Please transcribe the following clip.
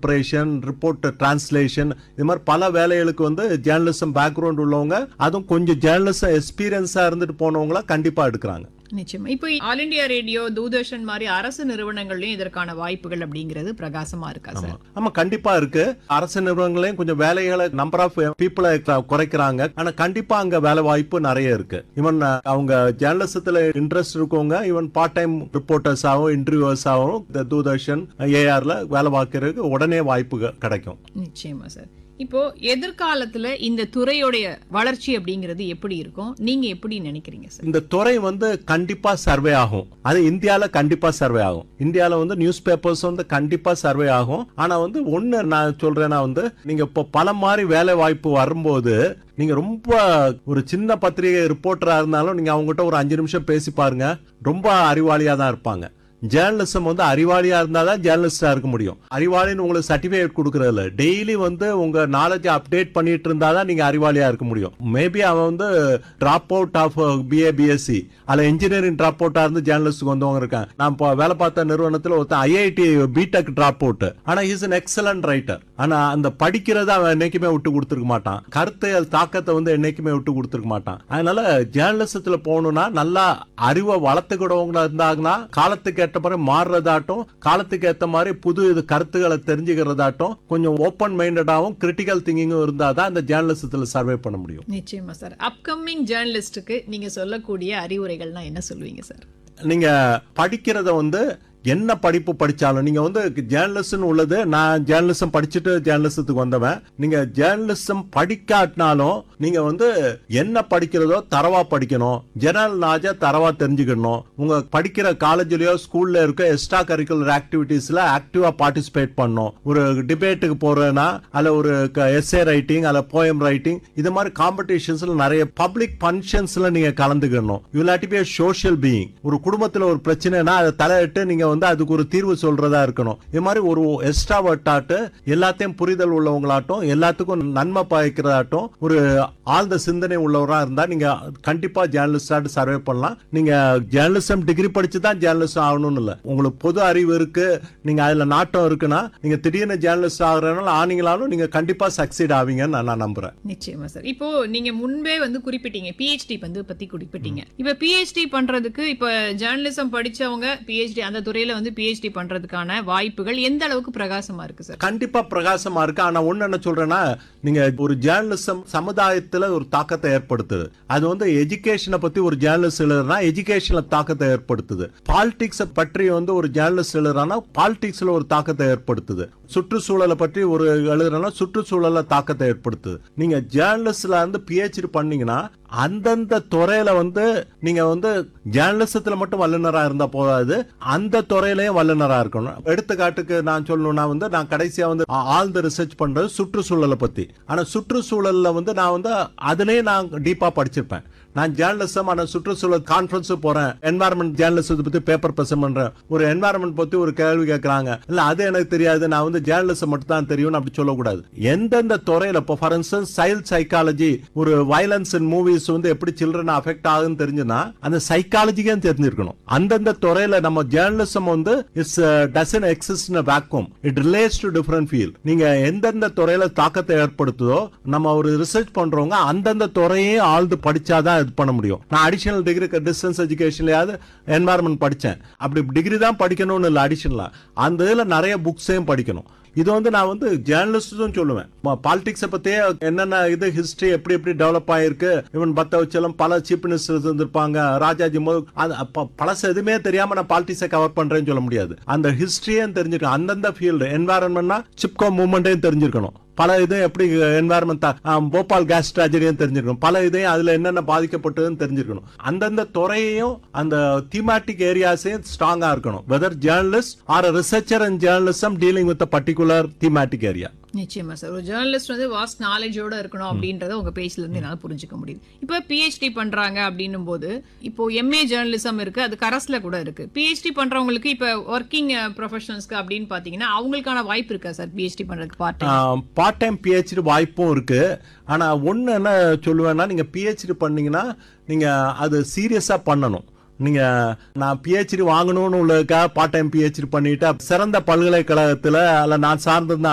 preparation report translation இது மாதிரி பல வேலைகளுக்கு வந்து ஜேர்னலிசம் பேக்ரவுண்ட் உள்ளவங்க அதுவும் கொஞ்சம் ஜேர்னலிசம் எக்ஸ்பீரியன்ஸா இருந்துட்டு போனவங்கள கண்டிப்பா எடுக்கிறாங்க நிச்சயமா இப்போ ஆல் இந்தியா ரேடியோ தூர்தர்ஷன் மாதிரி அரசு நிறுவனங்கள்லயும் இதற்கான வாய்ப்புகள் அப்படிங்கிறது பிரகாசமா இருக்கா சார் ஆமா கண்டிப்பா இருக்கு அரசு நிறுவனங்களையும் கொஞ்சம் வேலைகளை நம்பர் ஆஃப் பீப்புளை குறைக்கிறாங்க ஆனா கண்டிப்பா அங்க வேலை வாய்ப்பு நிறைய இருக்கு ஈவன் அவங்க ஜேர்னலிசத்துல இன்ட்ரெஸ்ட் இருக்கவங்க ஈவன் பார்ட் டைம் ரிப்போர்ட்டர்ஸ் ஆகும் இன்டர்வியூவர்ஸ் ஆகும் இந்த தூர்தர்ஷன் ஏஆர்ல வேலை பார்க்கறதுக்கு உடனே வாய்ப்பு க- கிடைக்கும் நிச்சயமா சார் இப்போ எதிர்காலத்துல இந்த துறையோடைய வளர்ச்சி அப்படிங்கிறது எப்படி இருக்கும் நீங்க எப்படி நினைக்கிறீங்க சார் இந்த துறை வந்து கண்டிப்பா சர்வே ஆகும் அது இந்தியால கண்டிப்பா சர்வே ஆகும் இந்தியால வந்து நியூஸ் பேப்பர்ஸ் வந்து கண்டிப்பா சர்வே ஆகும் ஆனா வந்து ஒண்ணு நான் சொல்றேன்னா வந்து நீங்க இப்போ பல மாதிரி வேலை வாய்ப்பு வரும்போது நீங்க ரொம்ப ஒரு சின்ன பத்திரிகை ரிப்போர்ட்டரா இருந்தாலும் நீங்க அவங்ககிட்ட ஒரு அஞ்சு நிமிஷம் பேசி பாருங்க ரொம்ப அறிவாளியா தான் இருப்பாங்க ஜேர்னலிசம் வந்து அறிவாளியா இருந்தாதான் ஜேர்னலிஸ்டா இருக்க முடியும் அறிவாளின்னு உங்களுக்கு சர்டிபிகேட் கொடுக்கறதுல டெய்லி வந்து உங்க நாலேஜ் அப்டேட் பண்ணிட்டு இருந்தாதான் நீங்க அறிவாளியா இருக்க முடியும் மேபி அவன் வந்து drop out of BA BSc அதுல இன்ஜினியரிங் டிராப் அவுட்டா இருந்து ஜேர்னலிஸ்ட் வந்தவங்க இருக்காங்க நான் இப்போ வேலை பார்த்த நிறுவனத்துல ஒருத்தன் ஐஐடி பிடெக் டிராப் அவுட் ஆனா இஸ் an எக்ஸலன்ட் ரைட்டர் ஆனா அந்த படிக்கிறத அவன் என்னைக்குமே விட்டு கொடுத்துருக்க மாட்டான் கருத்து அது தாக்கத்தை வந்து என்னைக்குமே விட்டு கொடுத்துருக்க மாட்டான் அதனால ஜேர்னலிசத்துல போகணும்னா நல்லா அறிவை வளர்த்துக்கிடவங்களா இருந்தாங்கன்னா காலத்துக்கு ஏற்ற மாதிரி மாறுறதாட்டும் காலத்துக்கு ஏற்ற மாதிரி புது இது கருத்துக்களை தெரிஞ்சுக்கிறதாட்டும் கொஞ்சம் ஓப்பன் மைண்டடாகவும் கிரிட்டிக்கல் திங்கிங்கும் இருந்தாதான் இந்த ஜேர்னலிசத்துல சர்வே பண்ண முடியும் நிச்சயமா சார் அப்கமிங் ஜேர்னலிஸ்டுக்கு நீங்க சொல்லக்கூடிய அறிவுரைகள்னா என்ன சொல்லுவீங்க சார் நீங்க படிக்கிறத வந்து என்ன படிப்பு படிச்சாலும் நீங்க வந்து ஜேர்னலிசம் உள்ளது நான் ஜேர்னலிசம் படிச்சுட்டு ஜேர்னலிசத்துக்கு வந்தவன் நீங்க ஜேர்னலிசம் படிக்காட்டினாலும் நீங்க வந்து என்ன படிக்கிறதோ தரவா படிக்கணும் ஜெனரல் நாஜா தரவா தெரிஞ்சுக்கணும் உங்க படிக்கிற காலேஜ்லயோ ஸ்கூல்ல இருக்க எக்ஸ்ட்ரா கரிக்குலர் ஆக்டிவிட்டீஸ்ல ஆக்டிவா பார்ட்டிசிபேட் பண்ணணும் ஒரு டிபேட்டுக்கு போறேன்னா அல்ல ஒரு எஸ்ஏ ரைட்டிங் அல்ல போயம் ரைட்டிங் இது மாதிரி காம்படிஷன்ஸ்ல நிறைய பப்ளிக் ஃபங்க்ஷன்ஸ்ல நீங்க கலந்துக்கணும் இல்லாட்டி பி சோஷியல் பீயிங் ஒரு குடும்பத்துல ஒரு பிரச்சனைனா அதை தலையிட்டு நீங்க வந்து அதுக்கு ஒரு தீர்வு சொல்றதா இருக்கணும் இது மாதிரி ஒரு எக்ஸ்ட்ராவர்ட்டாட்டு எல்லாத்தையும் புரிதல் உள்ளவங்களாட்டும் எல்லாத்துக்கும் நன்மை பயக்கிறதாட்டும் ஒரு ஆழ்ந்த சிந்தனை உள்ளவரா இருந்தா நீங்க கண்டிப்பா ஜேர்னலிஸ்டாட்டு சர்வே பண்ணலாம் நீங்க ஜேர்னலிசம் டிகிரி படிச்சு தான் ஜேர்னலிஸ்ட் ஆகணும்னு இல்ல உங்களுக்கு பொது அறிவு இருக்கு நீங்க அதுல நாட்டம் இருக்குன்னா நீங்க திடீர்னு ஜேர்னலிஸ்ட் ஆகுறதுனால ஆனீங்களாலும் நீங்க கண்டிப்பா சக்சீட் ஆவீங்கன்னு நான் நான் நம்புறேன் நிச்சயமா சார் இப்போ நீங்க முன்பே வந்து குறிப்பிட்டீங்க பிஹெச்டி வந்து பத்தி குறிப்பிட்டீங்க இப்ப பிஹெச்டி பண்றதுக்கு இப்ப ஜேர்னலிசம் படிச்சவங்க பிஹெச்டி அந்த துறையில வந்து பிஹெச்டி பண்றதுக்கான வாய்ப்புகள் எந்த அளவுக்கு பிரகாசமா இருக்கு சார் கண்டிப்பா பிரகாசமா இருக்கு ஆனா ஒண்ணு என்ன சொல்றேன்னா நீங்க ஒரு ஜேர்னலிசம் சமுதாயத்துல ஒரு தாக்கத்தை ஏற்படுத்துது அது வந்து எஜுகேஷனை பத்தி ஒரு ஜேர்னலிஸ்ட் எழுதுனா எஜுகேஷன்ல தாக்கத்தை ஏற்படுத்துது பாலிடிக்ஸ் பற்றி வந்து ஒரு ஜேர்னலிஸ்ட் எழுதுறானா பாலிடிக்ஸ்ல ஒரு தாக்கத்தை ஏற்படுத்துது சுற்றுச்சூழலை பற்றி ஒரு எழுதுறனா சுற்றுச்சூழல தாக்கத்தை ஏற்படுத்துது நீங்க ஜேர்னலிஸ்ட்ல இருந்து பிஹெச்டி பண்ணீங்கன்னா அந்தந்த துறையில வந்து நீங்க வந்து ஜேர்னலிசத்துல மட்டும் வல்லுநரா இருந்தா போதாது அந்த துறையிலயும் வல்லுநரா இருக்கணும் எடுத்துக்காட்டுக்கு நான் சொல்லணும்னா வந்து நான் கடைசியா வந்து ஆ- ஆழ்ந்த ரிசர்ச் பண்றது சுற்றுச்சூழலை பத்தி ஆனா சுற்றுச்சூழல்ல வந்து நான் வந்து அதுலயே நான் டீப்பா படிச்சிருப்பேன் நான் ஜேர்னலிசம் ஆனா சுற்றுச்சூழல் கான்ஃபரன்ஸ் போறேன் என்வாரன்மெண்ட் ஜேர்னலிசத்தை பத்தி பேப்பர் பிரசன்ட் பண்றேன் ஒரு என்வாரன்மெண்ட் பத்தி ஒரு கேள்வி கேட்கறாங்க இல்ல அது எனக்கு தெரியாது நான் வந்து ஜேர்னலிசம் மட்டும் தான் தெரியும்னு அப்படி சொல்லக்கூடாது எந்தெந்த துறையில இப்போ ஃபார் இன்ஸ்டன்ஸ் சைல்ட் சைக்காலஜி ஒரு வயலன்ஸ் இன் மூவிஸ் வந்து எப்படி சில்ட்ரன் அஃபெக்ட் ஆகுதுன்னு தெரிஞ்சுன்னா அந்த சைக்காலஜிக்கே தெரிஞ்சிருக்கணும் அந்தந்த துறையில நம்ம ஜேர்னலிசம் வந்து it's doesn't exist in vacuum it relates to different field நீங்க எந்தெந்த துறையில தாக்கத்தை ஏற்படுத்துதோ நம்ம ஒரு ரிசர்ச் பண்றவங்க அந்தந்த துறையே ஆழ்ந்து படிச்சாதான் இது பண்ண முடியும் நான் அடிஷனல் டிகிரி டிஸ்டன்ஸ் எஜுகேஷன்லயாவது என்வாரன்மெண்ட் படிச்சேன் அப்படி டிகிரி தான் படிக்கணும்னு இல்லை அடிஷனலா அந்த இதுல நிறைய புக்ஸையும் படிக்கணும் இது வந்து நான் வந்து ஜேர்னலிஸ்டும் சொல்லுவேன் பாலிடிக்ஸை பத்தியே என்னென்ன இது ஹிஸ்டரி எப்படி எப்படி டெவலப் ஆயிருக்கு இவன் பத்த வச்சலம் பல சீஃப் மினிஸ்டர்ஸ் இருந்திருப்பாங்க ராஜாஜி முதல் அது அப்ப பழசு எதுவுமே தெரியாம நான் பாலிடிக்ஸை கவர் பண்றேன்னு சொல்ல முடியாது அந்த ஹிஸ்டரியும் தெரிஞ்சிருக்கணும் அந்தந்த ஃபீல்டு என்வாரன்மெண்ட்னா சிப்கோ மூவ்மெண்ட்டையும் தெரிஞ்சிருக்கணும் பல இது எப்படி என்வாரன்மெண்ட் போபால் கேஸ் ட்ராஜடியும் தெரிஞ்சிருக்கணும் பல இதையும் அதுல என்னென்ன பாதிக்கப்பட்டதுன்னு தெரிஞ்சிருக்கணும் அந்தந்த துறையையும் அந்த தீமாட்டிக் ஏரியாஸையும் ஸ்ட்ராங்கா இருக்கணும் whether journalist or researcher and journalism dealing with particular thematic area நிச்சயமா சார் ஒரு ஜேர்னலிஸ்ட் வந்து வாஸ்ட் நாலேஜோட இருக்கணும் அப்படின்றத உங்க பேஜ்ல இருந்து என்னால புரிஞ்சுக்க முடியுது இப்போ பிஹெச்டி பண்றாங்க அப்படின்னும் போது இப்போ எம்ஏ ஜேர்னலிசம் இருக்கு அது கரஸ்ல கூட இருக்கு பிஹெச்டி பண்றவங்களுக்கு இப்போ ஒர்க்கிங் ப்ரொஃபஷனல்ஸ்க்கு அப்படின்னு பாத்தீங்கன்னா அவங்களுக்கான வாய்ப்பு இருக்கா சார் பிஹெச்டி பண்றதுக்கு part time part time PhD வாய்ப்பும் இருக்கு ஆனா ஒண்ணு என்ன சொல்லுவேன்னா நீங்க பிஹெச்டி பண்ணீங்கன்னா நீங்க அது சீரியஸா பண்ணணும் நீங்க நான் பிஹெச்டி வாங்கணும்னு உள்ளதுக்காக பார்ட் டைம் பிஹெச்டி பண்ணிட்டு சிறந்த பல்கலைக்கழகத்துல அல்ல நான் சார்ந்திருந்த